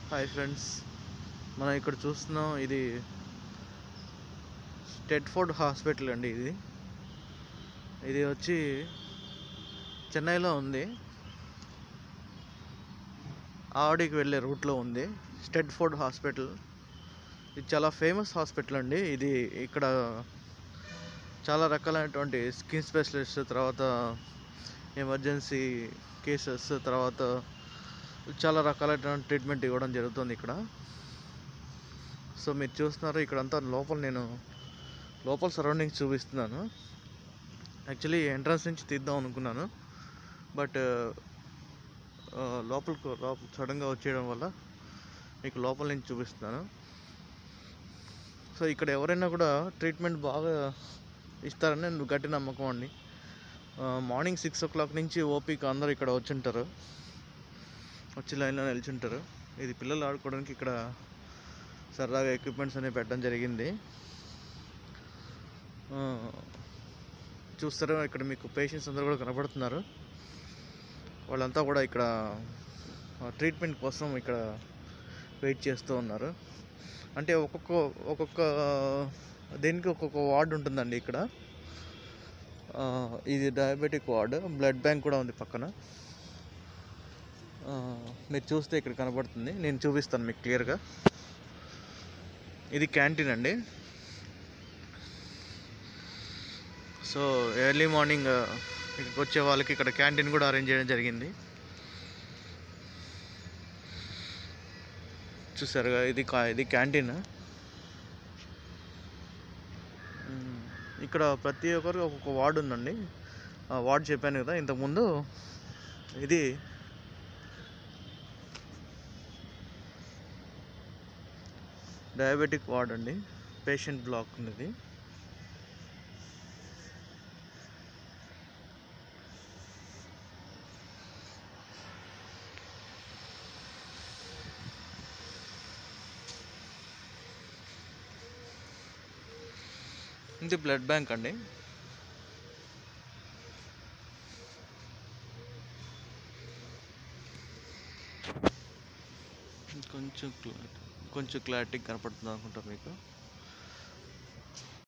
Hi friends మనం ఇక్కడ చూస్తున్నాం ఇది స్టెడ్ఫోర్డ్ హాస్పిటల్ అండి ఇది ఇది వచ్చి చెన్నైలో ఉంది ఆవడికి వెళ్ళే రూట్లో ఉంది స్టెడ్ఫోర్డ్ హాస్పిటల్ ఇది చాలా ఫేమస్ హాస్పిటల్ అండి ఇది ఇక్కడ చాలా రకాలైనటువంటి స్కిన్ స్పెషలిస్ట్ తర్వాత ఎమర్జెన్సీ కేసెస్ తర్వాత చాలా రకాలైన ట్రీట్మెంట్ ఇవ్వడం జరుగుతుంది ఇక్కడ సో మీరు చూస్తున్నారు ఇక్కడంతా లోపల నేను లోపల సరౌండింగ్స్ చూపిస్తున్నాను యాక్చువల్లీ ఎంట్రన్స్ నుంచి తీద్దాం అనుకున్నాను బట్ లోపలికి లోపల సడన్గా వచ్చేయడం వల్ల మీకు లోపల నుంచి చూపిస్తున్నాను సో ఇక్కడ ఎవరైనా కూడా ట్రీట్మెంట్ బాగా ఇస్తారని నేను గట్టి నమ్మకం అండి మార్నింగ్ సిక్స్ ఓ క్లాక్ నుంచి ఓపీకి అందరూ ఇక్కడ వచ్చుంటారు వచ్చి లైన్లో నిల్చుంటారు ఇది పిల్లలు ఆడుకోవడానికి ఇక్కడ సరదాగా ఎక్విప్మెంట్స్ అనేవి పెట్టడం జరిగింది ఆ, చూస్తారా ఇక్కడ మీకు పేషెంట్స్ అందరూ కూడా కనపడుతున్నారు వాళ్ళంతా కూడా ఇక్కడ ట్రీట్మెంట్ కోసం ఇక్కడ వెయిట్ చేస్తూ ఉన్నారు అంటే ఒక్కొక్క ఒక్కొక్క దేనికి ఒక్కొక్క వార్డు ఉంటుందండి ఇక్కడ ఆ, ఇది డయాబెటిక్ వార్డు బ్లడ్ బ్యాంక్ కూడా ఉంది పక్కన ఆ, మీరు చూస్తే ఇక్కడ కనబడుతుంది నేను చూపిస్తాను మీకు క్లియర్గా ఇది క్యాంటీన్ అండి సో ఎర్లీ మార్నింగ్ ఇక్కడికి వచ్చే వాళ్ళకి ఇక్కడ క్యాంటీన్ కూడా అరేంజ్ చేయడం జరిగింది చూసారుగా ఇది కా ఇది క్యాంటీన్ మ్మ్. ఇక్కడ ప్రతి ఒక్కరికి ఒక్కొక్క వార్డు ఉందండి ఆ వార్డు చెప్పాను కదా ఇంతకుముందు ఇది డయాబెటిక్ వార్డ్ అండి పేషెంట్ బ్లాక్ ఉన్నది ఇది బ్లడ్ బ్యాంక్ అండి కొంచెం క్లారిటీ కొంచెం క్లారిటీ కనపడుతుంది అనుకుంటా మీకు